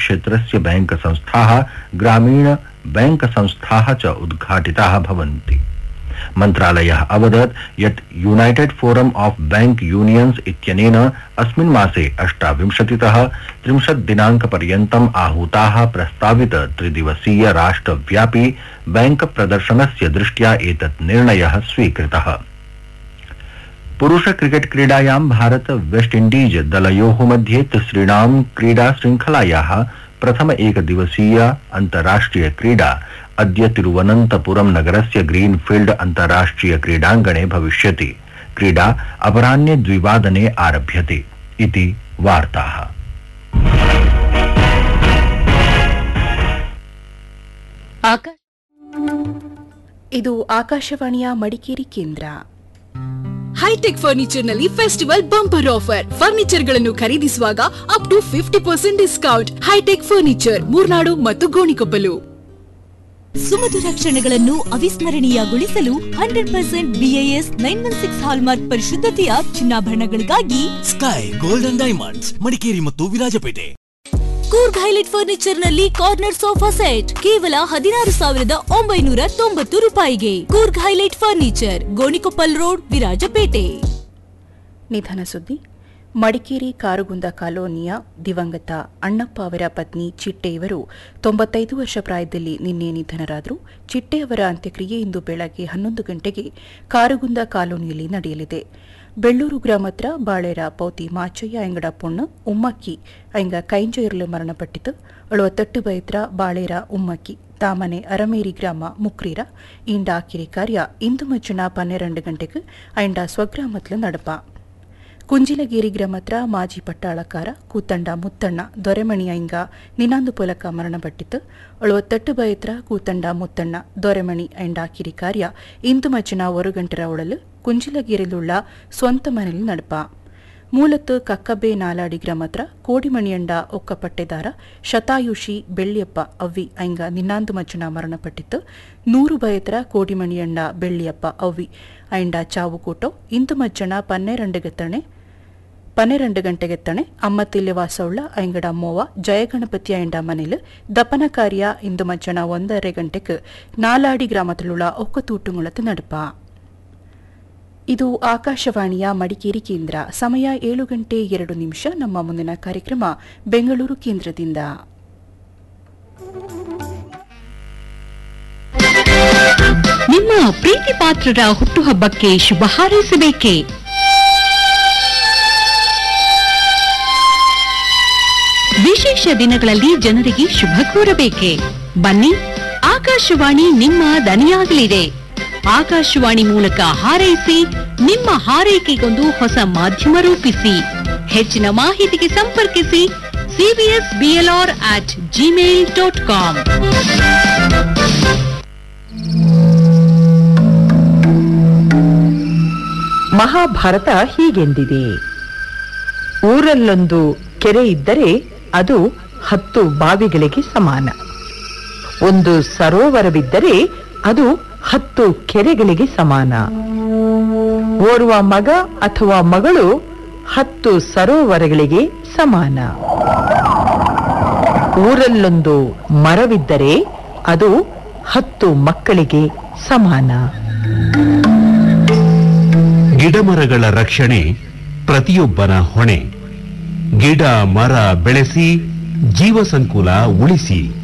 क्षेत्रस्य बैंक संस्थाः ग्रामीण बैंक संस्थाः च उद्घाटिताः भवन्ति मन्त्रालयः अवदत् यत् United Forum of Bank Unions इत्यनेन अस्मिन् मासे अष्टाविंशतितः त्रिंशत् दिनाङ्कपर्यन्तम् आहूताः प्रस्तावित त्रिदिवसीय राष्ट्रव्यापी बैंक प्रदर्शनस्य दृष्ट्या एतत् निर्णयः स्वीकृतः पुरुष क्रिकेट क्रीडायां भारत वेस्ट इण्डीज दलयोः मध्ये तिसृणां क्रीडा शृङ्खलायाः प्रथम एकदिवसीय अन्ताराष्ट्रिय क्रीडा अद्य तिरुवनन्तपुरं नगरस्य ग्रीनफील्ड अन्ताराष्ट्रिय क्रीडाङ्गणे भविष्यति क्रीडा अपराह्ने द्विवादने आरभ्यते इति वार्ताः ಆಕಾಶ ಇದು ಆಕಾಶವಾಣಿಯ ಮಡಿಕೇರಿ ಕೇಂದ್ರ ಹೈಟೆಕ್ ಫರ್ನಿಚರ್ ನಲ್ಲಿ ಫೆಸ್ಟಿವಲ್ ಬಂಪರ್ ಆಫರ್ ಫರ್ನಿಚರ್ ಗಳನ್ನು ಖರೀದಿಸುವಾಗ up to fifty percent discount hi tech furniture Murnad ಮತ್ತು ಗೋಣಿಕೊಪ್ಪಲು ಸುಮಧುರ ಕ್ಷಣಗಳನ್ನು ಅವಿಸ್ಮರಣೀಯಗೊಳಿಸಲು hundred percent BIS nine one six hallmark ಪರಿಶುದ್ಧತೆಯ ಚಿನ್ನಾಭರಣಗಳಿಗಾಗಿ ಸ್ಕೈ ಗೋಲ್ಡನ್ ಡೈಮಂಡ್ಸ್ ಮಡಿಕೇರಿ ಮತ್ತು ವಿರಾಜಪೇಟೆ ಕೂರ್ಗ್ ಹೈಲೈಟ್ ಫರ್ನಿಚರ್ ನಲ್ಲಿ ಕಾರ್ನರ್ ಸೋಫಾ ಸೆಟ್ ಕೇವಲ ಹದಿನಾರು ಸಾವಿರದ ಒಂಬೈನೂರ ತೊಂಬತ್ತು ರೂಪಾಯಿಗೆ Coorg highlight furniture Gonikoppal road Virajpet ನಿಧನ ಸುದ್ದಿ ಮಡಿಕೇರಿ ಕಾರುಗುಂದ ಕಾಲೋನಿಯ ದಿವಂಗತ ಅಣ್ಣಪ್ಪ ಅವರ ಪತ್ನಿ ಚಿಟ್ಟೆ ಇವರು ತೊಂಬತ್ತೈದು ವರ್ಷ ಪ್ರಾಯದಲ್ಲಿ ನಿನ್ನೆ ನಿಧನರಾದರು ಚಿಟ್ಟೆ ಅವರ ಅಂತ್ಯಕ್ರಿಯೆ ಇಂದು ಬೆಳಗ್ಗೆ ಹನ್ನೊಂದು ಗಂಟೆಗೆ ಕಾರುಗುಂದ ಕಾಲೋನಿಯಲ್ಲಿ ನಡೆಯಲಿದೆ ಬೆಳ್ಳೂರು ಗ್ರಾಮತ್ರ ಬಾಳೇರ ಪೌತಿ ಮಾಚಯ್ಯ ಎಂಗಡ ಪೊಣ್ಣು ಉಮ್ಮಕ್ಕಿ ಐಂಗ ಕೈಂಜ ಇರಲು ಮರಣಪಟ್ಟಿತು ಅಳುವತ್ತಟ್ಟು ಬೈತ್ರ ಬಾಳೇರ ಉಮ್ಮಕ್ಕಿ ತಾಮನೆ ಅರಮೇರಿ ಗ್ರಾಮ ಮುಕ್ರೀರ ಇಂಡ ಆಕಿರಿ ಕಾರ್ಯ ಇಂದು ಮಜ್ಜನ ಪನ್ನೆರಡು ಗಂಟೆಗೆ ಐಂಡ ಸ್ವಗ್ರಾಮತ್ಲು ನಡಪ ಕುಂಜಿಲಗೇರಿ ಗ್ರಾಮತ್ರ ಮಾಜಿ ಪಟ್ಟಾಳಕಾರ ಕೂತಂಡ ಮುತ್ತಣ್ಣ ದೊರೆಮಣಿ ಐಂಗ ನಿನಾಂದು ಪೊಲಕ ಮರಣಪಟ್ಟಿತು ಅಳುವತ್ತಟ್ಟು ಬಯತ್ರ ಕೂತಂಡ ಮುತ್ತಣ್ಣ ದೊರೆಮಣಿ ಐಂಡ ಕಿರಿ ಕಾರ್ಯ ಇಂದು ಮಜ್ಜನ ಒಂದು ಗಂಟರ ಒಳಲು ಕುಂಜಿಲಗೇರಿಲುಳ್ಳ ಸ್ವಂತ ಮನೆಯಲ್ಲಿ ನಡಪ ಮೂಲತ್ತು ಕಕ್ಕಬ್ಬೆ ನಾಲಾಡಿ ಗ್ರಾಮತ್ರ ಕೋಡಿಮಣಿಯಂಡ ಒಕ್ಕ ಪಟ್ಟೆದಾರ ಶತಾಯುಷಿ ಬೆಳ್ಳಿಯಪ್ಪ ಅವ್ವಿ ಐಂಗ ನಿನ್ನಾಂದು ಮಜ್ಜನ ಮರಣಪಟ್ಟಿತ್ತು ನೂರು ಬಯತ್ರ ಕೋಡಿಮಣಿಯಂಡ ಬೆಳ್ಳಿಯಪ್ಪ ಅವ್ವಿ ಐಂಡ ಚಾವು ಕೂಟೋ ಇಂದು ಮಜ್ಜನ ಪನ್ನೆರಡು ಪನ್ನೆರಡು ಗಂಟೆಗೆತ್ತಣೆ ಅಮ್ಮತ್ತಿಲ್ಲೆ ವಾಸವುಳ್ಳ ಐಂಗಡ ಮೋವ ಜಯಗಣಪತಿ ಐಂಡ ಮನೆಲು ದಪನ ಕಾರ್ಯ ಇಂದು ಮಜ್ಜನ ಒಂದரை ಗಂಟೆಗೆ ನಾಲಾಡಿ ಗ್ರಾಮದಲ್ಲುಳ್ಳ ಒಕ್ಕತೂಟುಂಗುಳത്ത് ನಡಪ ಇದು ಆಕಾಶವಾಣಿಯ ಮಡಿಕೇರಿ ಕೇಂದ್ರ ಸಮಯ ಏಳು ಗಂಟೆ ಎರಡು ನಿಮಿಷ ನಮ್ಮ ಮುಂದಿನ ಕಾರ್ಯಕ್ರಮ ಬೆಂಗಳೂರು ಕೇಂದ್ರದಿಂದ ನಿಮ್ಮ ಪ್ರೀತಿ ಪಾತ್ರರ ಹುಟ್ಟುಹಬ್ಬಕ್ಕೆ ಶುಭ ಹಾರೈಸಬೇಕೇ ವಿಶೇಷ ದಿನಗಳಲ್ಲಿ ಜನರಿಗೆ ಶುಭ ಕೋರಬೇಕೆ ಬನ್ನಿ ಆಕಾಶವಾಣಿ ನಿಮ್ಮ ದನಿಯಾಗಲಿದೆ ಆಕಾಶವಾಣಿ ಮೂಲಕ ಹಾರೈಸಿ ನಿಮ್ಮ ಹಾರೈಕೆಗೊಂದು ಹೊಸ ಮಾಧ್ಯಮ ರೂಪಿಸಿ ಹೆಚ್ಚಿನ ಮಾಹಿತಿಗೆ ಸಂಪರ್ಕಿಸಿ CBS BLR at Gmail dot com Mahabharata ಹೀಗೆಂದಿದೆ ಊರಲ್ಲೊಂದು ಕೆರೆ ಇದ್ದರೆ ಅದು ಹತ್ತು ಬಾವಿಗಳಿಗೆ ಸಮಾನ ಒಂದು ಸರೋವರವಿದ್ದರೆ ಅದು ಹತ್ತು ಕೆರೆಗಳಿಗೆ ಸಮಾನ ಓರ್ವ ಮಗ ಅಥವಾ ಮಗಳು ಹತ್ತು ಸರೋವರಗಳಿಗೆ ಸಮಾನ ಊರಲ್ಲೊಂದು ಮರವಿದ್ದರೆ ಅದು ಹತ್ತು ಮಕ್ಕಳಿಗೆ ಸಮಾನ ಗಿಡಮರಗಳ ರಕ್ಷಣೆ ಪ್ರತಿಯೊಬ್ಬನ ಹೊಣೆ ಗಿಡ ಮರ ಬೆಳೆಸಿ ಜೀವ ಸಂಕುಲ ಉಳಿಸಿ